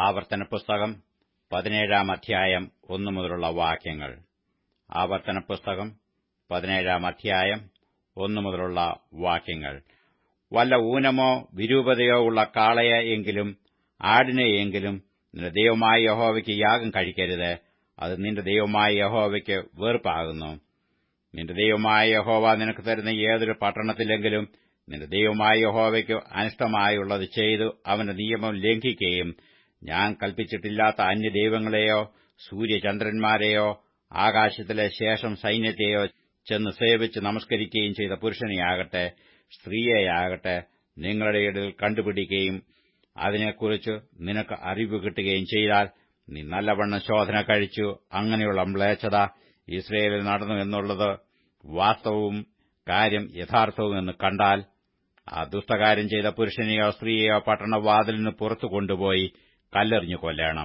ആവർത്തന പുസ്തകം പതിനേഴാം അധ്യായം ഒന്നു മുതലുള്ള വാക്യങ്ങൾ ആവർത്തന പുസ്തകം പതിനേഴാം അധ്യായം ഒന്നു മുതലുള്ള വാക്യങ്ങൾ വല്ല ഊനമോ വിരൂപതയോ ഉള്ള കാളയെ എങ്കിലും ആടിനെയെങ്കിലും നിന്റെ ദൈവമായ യഹോവയ്ക്ക് യാഗം കഴിക്കരുത് അത് നിന്റെ ദൈവമായ യഹോവയ്ക്ക് വെറുപ്പാകുന്നു നിന്റെ ദൈവമായ യഹോവ നിനക്ക് തരുന്ന ഏതൊരു പട്ടണത്തിലെങ്കിലും നിന്റെ ദൈവമായ യഹോവയ്ക്ക് അനിഷ്ടമായുള്ളത് ചെയ്തു അവന്റെ നിയമം ലംഘിക്കുകയും ഞാൻ കൽപ്പിച്ചിട്ടില്ലാത്ത അന്യദൈവങ്ങളെയോ സൂര്യചന്ദ്രന്മാരെയോ ആകാശത്തിലെ ശേഷം സൈന്യത്തെയോ ചെന്ന് സേവിച്ച് നമസ്കരിക്കുകയും ചെയ്ത പുരുഷനെയാകട്ടെ സ്ത്രീയെയാകട്ടെ നിങ്ങളുടെ ഇടയിൽ കണ്ടുപിടിക്കുകയും അതിനെക്കുറിച്ച് നിനക്ക് അറിവ് കിട്ടുകയും ചെയ്താൽ നീ നല്ലവണ്ണം ശോധന കഴിച്ചു അങ്ങനെയുള്ള മ്ലേച്ഛത ഇസ്രയേലിൽ നടന്നു എന്നുള്ളത് വാസ്തവവും കാര്യം യഥാർത്ഥവും എന്ന് കണ്ടാൽ ആ ദുഷ്ടകാര്യം ചെയ്ത പുരുഷനെയോ സ്ത്രീയെയോ പട്ടണവാതിലിന് പുറത്തു കൊണ്ടുപോയി കല്ലെറിഞ്ഞു കൊല്ലണം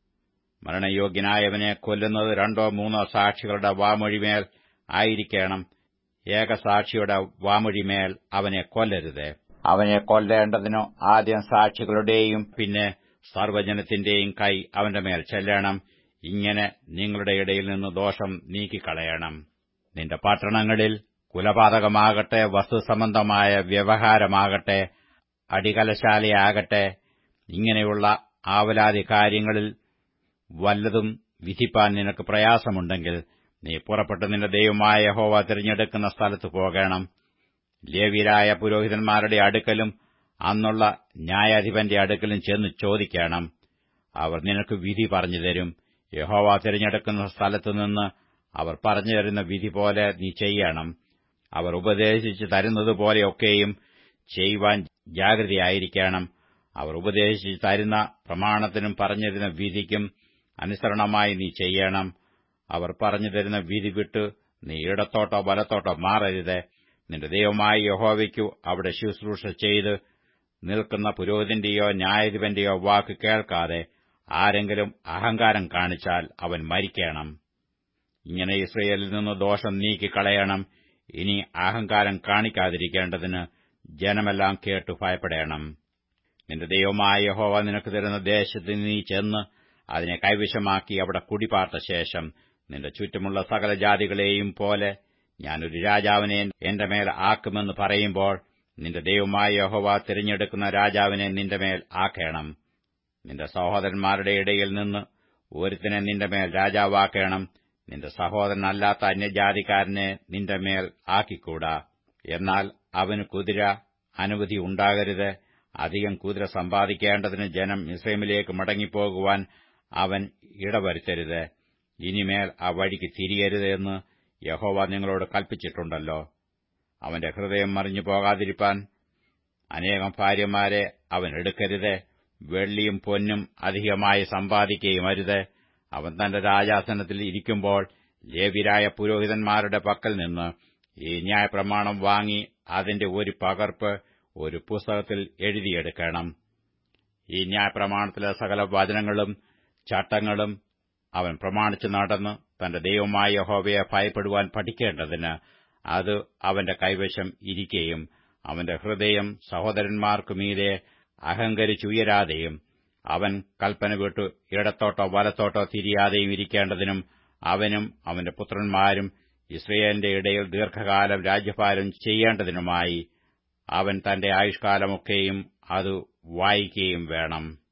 മരണയോഗ്യനായവനെ കൊല്ലുന്നത് രണ്ടോ മൂന്നോ സാക്ഷികളുടെ വാമൊഴിമേൽ ആയിരിക്കണം ഏകസാക്ഷിയുടെ വാമൊഴിമേൽ അവനെ കൊല്ലരുത് അവനെ കൊല്ലേണ്ടതിനോ ആദ്യം സാക്ഷികളുടെയും പിന്നെ സർവ്വജനത്തിന്റെയും കൈ അവന്റെ മേൽ ചെല്ലണം ഇങ്ങനെ നിങ്ങളുടെ ഇടയിൽ നിന്ന് ദോഷം നീക്കിക്കളയണം നിന്റെ പട്ടണങ്ങളിൽ കുലപാതകമാകട്ടെ വസ്തുസംബന്ധമായ വ്യവഹാരമാകട്ടെ അടികലശാലയാകട്ടെ ഇങ്ങനെയുള്ള ആവലാതി കാര്യങ്ങളിൽ വല്ലതും വിധിപ്പാൻ നിനക്ക് പ്രയാസമുണ്ടെങ്കിൽ നീ പുറപ്പെട്ട് നിന്റെ ദൈവമായ ഹോവ തിരഞ്ഞെടുക്കുന്ന സ്ഥലത്ത് പോകണം ലേവ്യരായ പുരോഹിതന്മാരുടെ അടുക്കലും അന്നുള്ള ന്യായാധിപന്റെ അടുക്കലും ചെന്ന് ചോദിക്കണം അവർ നിനക്ക് വിധി പറഞ്ഞു തരും യഹോവ തിരഞ്ഞെടുക്കുന്ന സ്ഥലത്തുനിന്ന് അവർ പറഞ്ഞു തരുന്ന വിധി പോലെ നീ ചെയ്യണം അവർ ഉപദേശിച്ചു തരുന്നതുപോലെയൊക്കെയും ചെയ്യുവാൻ ജാഗ്രതയായിരിക്കണം അവർ ഉപദേശിച്ചു തരുന്ന പ്രമാണത്തിനും പറഞ്ഞിരുന്ന വിധിക്കും അനുസരണമായി നീ ചെയ്യണം അവർ പറഞ്ഞു തരുന്ന വിധി വിട്ട് നീ ഇടത്തോട്ടോ വലത്തോട്ടോ മാറരുത് നിന്റെ ദൈവമായ യഹോവയ്ക്കു അവിടെ ശുശ്രൂഷ ചെയ്ത് നിൽക്കുന്ന പുരോഹിതന്റെയോ ന്യായാധിപന്റെയോ വാക്ക് കേൾക്കാതെ ആരെങ്കിലും അഹങ്കാരം കാണിച്ചാൽ അവൻ മരിക്കണം ഇങ്ങനെ ഇസ്രയേലിൽ നിന്ന് ദോഷം നീക്കിക്കളയണം ഇനി അഹങ്കാരം കാണിക്കാതിരിക്കേണ്ടതിന് ജനമെല്ലാം കേട്ടു ഭയപ്പെടേണം നിന്റെ ദൈവമായ യഹോവ നിനക്ക് തരുന്ന ദേശത്ത് നീ ചെന്ന് അതിനെ കൈവശമാക്കി അവിടെ കുടിപാർത്ത ശേഷം നിന്റെ ചുറ്റുമുള്ള സകല ജാതികളെയും പോലെ ഞാനൊരു രാജാവിനെ എന്റെ മേൽ ആക്കുമെന്ന് പറയുമ്പോൾ നിന്റെ ദൈവമായ യഹോവ തിരഞ്ഞെടുക്കുന്ന രാജാവിനെ നിന്റെ മേൽ ആക്കേണം നിന്റെ സഹോദരന്മാരുടെ ഇടയിൽ നിന്ന് ഒരുത്തിനെ നിന്റെ മേൽ രാജാവാക്കേണം നിന്റെ സഹോദരനല്ലാത്ത അന്യജാതിക്കാരനെ നിന്റെ മേൽ ആക്കിക്കൂടാ എന്നാൽ അവന് കുതിര അനവധി ഉണ്ടാകരുത് അധികം കുതിര സമ്പാദിക്കേണ്ടതിന് ജനം ഇസ്രൈമിലേക്ക് മടങ്ങിപ്പോകുവാൻ അവൻ ഇടവരുത്തരുത് ഇനിമേൽ ആ വഴിക്ക് തിരിയരുത് എന്ന് യഹോവ നിങ്ങളോട് കൽപ്പിച്ചിട്ടുണ്ടല്ലോ അവന്റെ ഹൃദയം മറിഞ്ഞു പോകാതിരിപ്പാൻ അനേകം ഭാര്യമാരെ അവൻ എടുക്കരുത് വെള്ളിയും പൊന്നും അധികമായി സമ്പാദിക്കുകയും അരുത് അവൻ തന്റെ രാജാസനത്തിൽ ഇരിക്കുമ്പോൾ ലേവിരായ പുരോഹിതന്മാരുടെ പക്കൽ നിന്ന് ഈ ന്യായപ്രമാണം വാങ്ങി അതിന്റെ ഒരു പകർപ്പ് ഒരു പുസ്തകത്തിൽ എഴുതിയെടുക്കണം ഈ ന്യായപ്രമാണത്തിലെ സകല വചനങ്ങളും ചട്ടങ്ങളും അവൻ പ്രമാണിച്ചു നടന്ന് തന്റെ ദൈവമായ യഹോവയെ ഭയപ്പെടുവാൻ പഠിക്കേണ്ടതിന് അത് അവന്റെ കൈവശം ഇരിക്കുകയും അവന്റെ ഹൃദയം സഹോദരന്മാർക്കു മീതെ അഹങ്കരിച്ചുയരാതെയും അവൻ കൽപ്പന വിട്ടു ഇടത്തോട്ടോ വലത്തോട്ടോ തിരിയാതെയും ഇരിക്കേണ്ടതിനും അവനും അവന്റെ പുത്രന്മാരും ഇസ്രയേലിന്റെ ഇടയിൽ ദീർഘകാലം രാജ്യഭാരം ചെയ്യേണ്ടതിനുമായി അവൻ തന്റെ ആയുഷ്കാലമൊക്കെയും അത് വായിക്കുകയും വേണം